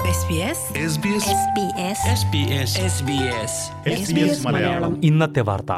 മലയാളം ഇന്നത്തെ വാർത്ത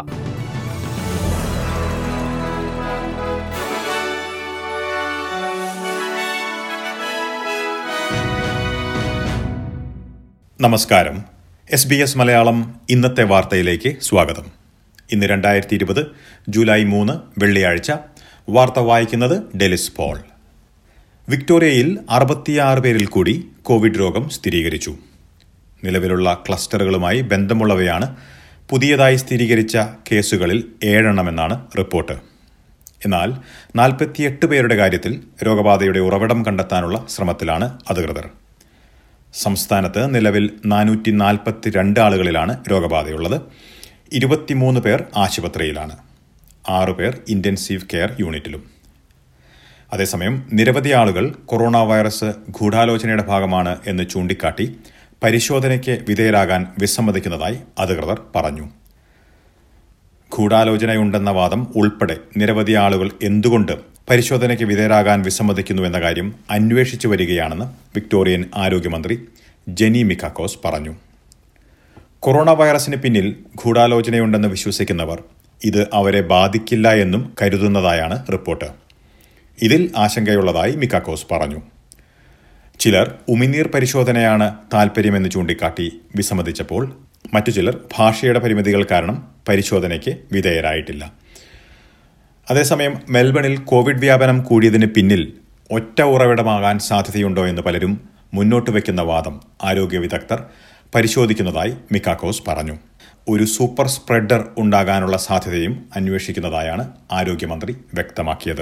നമസ്കാരം എസ് ബി എസ് മലയാളം ഇന്നത്തെ വാർത്തയിലേക്ക് സ്വാഗതം ഇന്ന് രണ്ടായിരത്തി ഇരുപത് ജൂലൈ മൂന്ന് വെള്ളിയാഴ്ച വാർത്ത വായിക്കുന്നത് ഡെലിസ് പോൾ വിക്ടോറിയയിൽ അറുപത്തിയാറ് പേരിൽ കൂടി കോവിഡ് രോഗം സ്ഥിരീകരിച്ചു നിലവിലുള്ള ക്ലസ്റ്ററുകളുമായി ബന്ധമുള്ളവയാണ് പുതിയതായി സ്ഥിരീകരിച്ച കേസുകളിൽ ഏഴെണ്ണമെന്നാണ് റിപ്പോർട്ട് എന്നാൽ നാൽപ്പത്തിയെട്ട് പേരുടെ കാര്യത്തിൽ രോഗബാധയുടെ ഉറവിടം കണ്ടെത്താനുള്ള ശ്രമത്തിലാണ് അധികൃതർ സംസ്ഥാനത്ത് നിലവിൽ നാനൂറ്റി നാൽപ്പത്തിരണ്ട് ആളുകളിലാണ് രോഗബാധയുള്ളത് ഇരുപത്തിമൂന്ന് പേർ ആശുപത്രിയിലാണ് ആറു പേർ ഇന്റൻസീവ് കെയർ യൂണിറ്റിലും അതേസമയം നിരവധി ആളുകൾ കൊറോണ വൈറസ് ഗൂഢാലോചനയുടെ ഭാഗമാണ് എന്ന് ചൂണ്ടിക്കാട്ടി പരിശോധനയ്ക്ക് വിധേയരാകാൻ വിസമ്മതിക്കുന്നതായി അധികൃതർ പറഞ്ഞു ഗൂഢാലോചനയുണ്ടെന്ന വാദം ഉൾപ്പെടെ നിരവധി ആളുകൾ എന്തുകൊണ്ട് പരിശോധനയ്ക്ക് വിധേയരാകാൻ വിസമ്മതിക്കുന്നുവെന്ന കാര്യം അന്വേഷിച്ചു വരികയാണെന്ന് വിക്ടോറിയൻ ആരോഗ്യമന്ത്രി ജെനി മിക്കാക്കോസ് പറഞ്ഞു കൊറോണ വൈറസിന് പിന്നിൽ ഗൂഢാലോചനയുണ്ടെന്ന് വിശ്വസിക്കുന്നവർ ഇത് അവരെ ബാധിക്കില്ല എന്നും കരുതുന്നതായാണ് റിപ്പോർട്ട് ഇതിൽ ആശങ്കയുള്ളതായി മിക്കാക്കോസ് പറഞ്ഞു ചിലർ ഉമിനീർ പരിശോധനയാണ് താൽപ്പര്യമെന്ന് ചൂണ്ടിക്കാട്ടി വിസമ്മതിച്ചപ്പോൾ മറ്റു ചിലർ ഭാഷയുടെ പരിമിതികൾ കാരണം പരിശോധനയ്ക്ക് വിധേയരായിട്ടില്ല അതേസമയം മെൽബണിൽ കോവിഡ് വ്യാപനം കൂടിയതിന് പിന്നിൽ ഒറ്റ ഉറവിടമാകാൻ സാധ്യതയുണ്ടോ എന്ന് പലരും മുന്നോട്ട് വയ്ക്കുന്ന വാദം ആരോഗ്യ വിദഗ്ധർ പരിശോധിക്കുന്നതായി മിക്കാക്കോസ് പറഞ്ഞു ഒരു സൂപ്പർ സ്പ്രെഡർ ഉണ്ടാകാനുള്ള സാധ്യതയും അന്വേഷിക്കുന്നതായാണ് ആരോഗ്യമന്ത്രി വ്യക്തമാക്കിയത്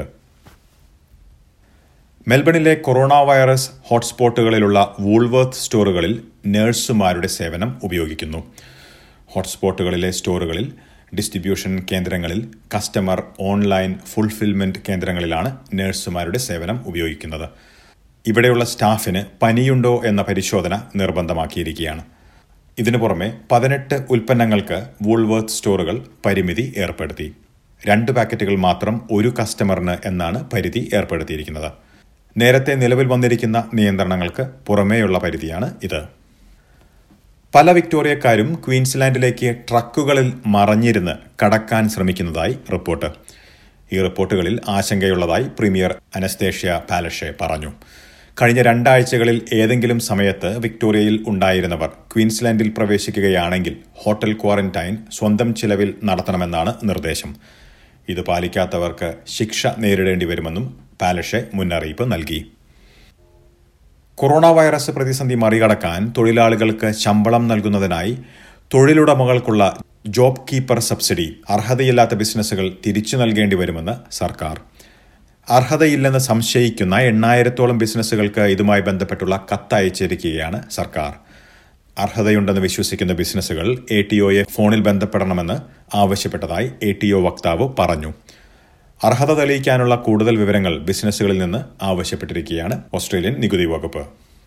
മെൽബണിലെ കൊറോണ വൈറസ് ഹോട്ട്സ്പോട്ടുകളിലുള്ള വൂൾവർത്ത് സ്റ്റോറുകളിൽ നഴ്സുമാരുടെ സേവനം ഉപയോഗിക്കുന്നു ഹോട്ട്സ്പോട്ടുകളിലെ സ്റ്റോറുകളിൽ ഡിസ്ട്രിബ്യൂഷൻ കേന്ദ്രങ്ങളിൽ കസ്റ്റമർ ഓൺലൈൻ ഫുൾഫിൽമെന്റ് കേന്ദ്രങ്ങളിലാണ് നഴ്സുമാരുടെ സേവനം ഉപയോഗിക്കുന്നത് ഇവിടെയുള്ള സ്റ്റാഫിന് പനിയുണ്ടോ എന്ന പരിശോധന നിർബന്ധമാക്കിയിരിക്കുകയാണ് ഇതിനു പുറമെ പതിനെട്ട് ഉൽപ്പന്നങ്ങൾക്ക് വൂൾവർത്ത് സ്റ്റോറുകൾ പരിമിതി ഏർപ്പെടുത്തി രണ്ട് പാക്കറ്റുകൾ മാത്രം ഒരു കസ്റ്റമറിന് എന്നാണ് പരിധി ഏർപ്പെടുത്തിയിരിക്കുന്നത് നേരത്തെ നിലവിൽ വന്നിരിക്കുന്ന നിയന്ത്രണങ്ങൾക്ക് പുറമേയുള്ള പരിധിയാണ് ഇത് പല വിക്ടോറിയക്കാരും ക്വീൻസ്ലാൻഡിലേക്ക് ട്രക്കുകളിൽ മറഞ്ഞിരുന്ന് കടക്കാൻ ശ്രമിക്കുന്നതായി റിപ്പോർട്ട് ഈ റിപ്പോർട്ടുകളിൽ ആശങ്കയുള്ളതായി പ്രീമിയർ അനസ്തേഷ്യ പാലഷെ പറഞ്ഞു കഴിഞ്ഞ രണ്ടാഴ്ചകളിൽ ഏതെങ്കിലും സമയത്ത് വിക്ടോറിയയിൽ ഉണ്ടായിരുന്നവർ ക്വീൻസ്ലാൻഡിൽ പ്രവേശിക്കുകയാണെങ്കിൽ ഹോട്ടൽ ക്വാറന്റൈൻ സ്വന്തം ചിലവിൽ നടത്തണമെന്നാണ് നിർദ്ദേശം ഇത് പാലിക്കാത്തവർക്ക് ശിക്ഷ നേരിടേണ്ടി വരുമെന്നും പാലഷെ മുന്നറിയിപ്പ് നൽകി കൊറോണ വൈറസ് പ്രതിസന്ധി മറികടക്കാൻ തൊഴിലാളികൾക്ക് ശമ്പളം നൽകുന്നതിനായി തൊഴിലുടമകൾക്കുള്ള ജോബ് കീപ്പർ സബ്സിഡി അർഹതയില്ലാത്ത ബിസിനസ്സുകൾ തിരിച്ചു നൽകേണ്ടി വരുമെന്ന് സർക്കാർ അർഹതയില്ലെന്ന് സംശയിക്കുന്ന എണ്ണായിരത്തോളം ബിസിനസ്സുകൾക്ക് ഇതുമായി ബന്ധപ്പെട്ടുള്ള കത്തയച്ചിരിക്കുകയാണ് സർക്കാർ അർഹതയുണ്ടെന്ന് വിശ്വസിക്കുന്ന ബിസിനസ്സുകൾ എ ടി ഒയെ ഫോണിൽ ബന്ധപ്പെടണമെന്ന് ആവശ്യപ്പെട്ടതായി എ ടി ഒ വക്താവ് പറഞ്ഞു അർഹത തെളിയിക്കാനുള്ള കൂടുതൽ വിവരങ്ങൾ ബിസിനസ്സുകളിൽ നിന്ന് ആവശ്യപ്പെട്ടിരിക്കുകയാണ് ഓസ്ട്രേലിയൻ നികുതി വകുപ്പ്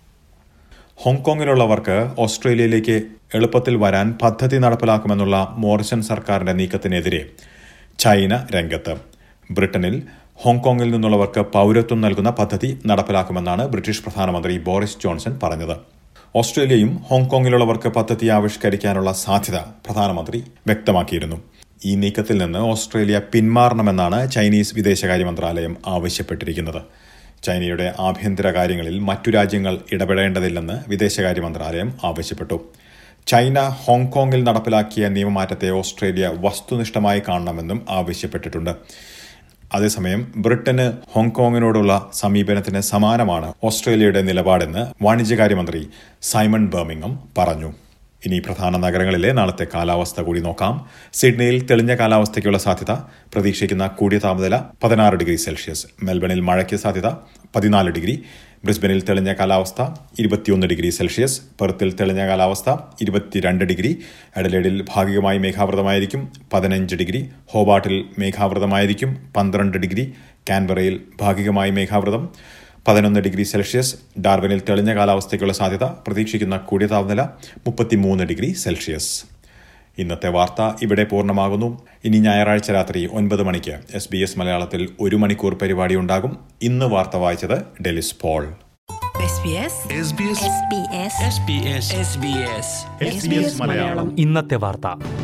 ഹോങ്കോങ്ങിലുള്ളവർക്ക് ഓസ്ട്രേലിയയിലേക്ക് എളുപ്പത്തിൽ വരാൻ പദ്ധതി നടപ്പിലാക്കുമെന്നുള്ള മോറിസൺ സർക്കാരിന്റെ നീക്കത്തിനെതിരെ ചൈന രംഗത്ത് ബ്രിട്ടനിൽ ഹോങ്കോങ്ങിൽ നിന്നുള്ളവർക്ക് പൗരത്വം നൽകുന്ന പദ്ധതി നടപ്പിലാക്കുമെന്നാണ് ബ്രിട്ടീഷ് പ്രധാനമന്ത്രി ബോറിസ് ജോൺസൺ പറഞ്ഞത് ഓസ്ട്രേലിയയും ഹോങ്കോങ്ങിലുള്ളവർക്ക് പദ്ധതി ആവിഷ്കരിക്കാനുള്ള സാധ്യത പ്രധാനമന്ത്രി വ്യക്തമാക്കിയിരുന്നു ഈ നീക്കത്തിൽ നിന്ന് ഓസ്ട്രേലിയ പിന്മാറണമെന്നാണ് ചൈനീസ് വിദേശകാര്യ മന്ത്രാലയം ആവശ്യപ്പെട്ടിരിക്കുന്നത് ചൈനയുടെ ആഭ്യന്തര കാര്യങ്ങളിൽ മറ്റു രാജ്യങ്ങൾ ഇടപെടേണ്ടതില്ലെന്ന് വിദേശകാര്യ മന്ത്രാലയം ആവശ്യപ്പെട്ടു ചൈന ഹോങ്കോങ്ങിൽ നടപ്പിലാക്കിയ നിയമമാറ്റത്തെ ഓസ്ട്രേലിയ വസ്തുനിഷ്ഠമായി കാണണമെന്നും ആവശ്യപ്പെട്ടിട്ടുണ്ട് അതേസമയം ബ്രിട്ടന് ഹോങ്കോങ്ങിനോടുള്ള സമീപനത്തിന് സമാനമാണ് ഓസ്ട്രേലിയയുടെ നിലപാടെന്ന് വാണിജ്യകാര്യമന്ത്രി സൈമൺ ബർമിംഗം പറഞ്ഞു ഇനി പ്രധാന നഗരങ്ങളിലെ നാളത്തെ കാലാവസ്ഥ കൂടി നോക്കാം സിഡ്നിയിൽ തെളിഞ്ഞ കാലാവസ്ഥയ്ക്കുള്ള സാധ്യത പ്രതീക്ഷിക്കുന്ന കൂടിയ താപനില പതിനാറ് ഡിഗ്രി സെൽഷ്യസ് മെൽബണിൽ മഴയ്ക്ക് സാധ്യത പതിനാല് ഡിഗ്രി ബ്രിസ്ബനിൽ തെളിഞ്ഞ കാലാവസ്ഥ ഇരുപത്തിയൊന്ന് ഡിഗ്രി സെൽഷ്യസ് പെർത്തിൽ തെളിഞ്ഞ കാലാവസ്ഥ ഇരുപത്തിരണ്ട് ഡിഗ്രി അഡലേഡിൽ ഭാഗികമായി മേഘാവൃതമായിരിക്കും പതിനഞ്ച് ഡിഗ്രി ഹോബാട്ടിൽ മേഘാവൃതമായിരിക്കും പന്ത്രണ്ട് ഡിഗ്രി കാൻബറയിൽ ഭാഗികമായി മേഘാവൃതം പതിനൊന്ന് ഡിഗ്രി സെൽഷ്യസ് ഡാർവിനിൽ തെളിഞ്ഞ കാലാവസ്ഥയ്ക്കുള്ള സാധ്യത പ്രതീക്ഷിക്കുന്ന കൂടിയ താപനില മുപ്പത്തിമൂന്ന് ഡിഗ്രി സെൽഷ്യസ് ഇന്നത്തെ വാർത്ത ഇവിടെ പൂർണ്ണമാകുന്നു ഇനി ഞായറാഴ്ച രാത്രി ഒൻപത് മണിക്ക് എസ് ബി എസ് മലയാളത്തിൽ ഒരു മണിക്കൂർ പരിപാടി ഉണ്ടാകും ഇന്ന് വാർത്ത വായിച്ചത് Delys Paul SBS SBS SBS Malayalam ഇന്നത്തെ വാർത്ത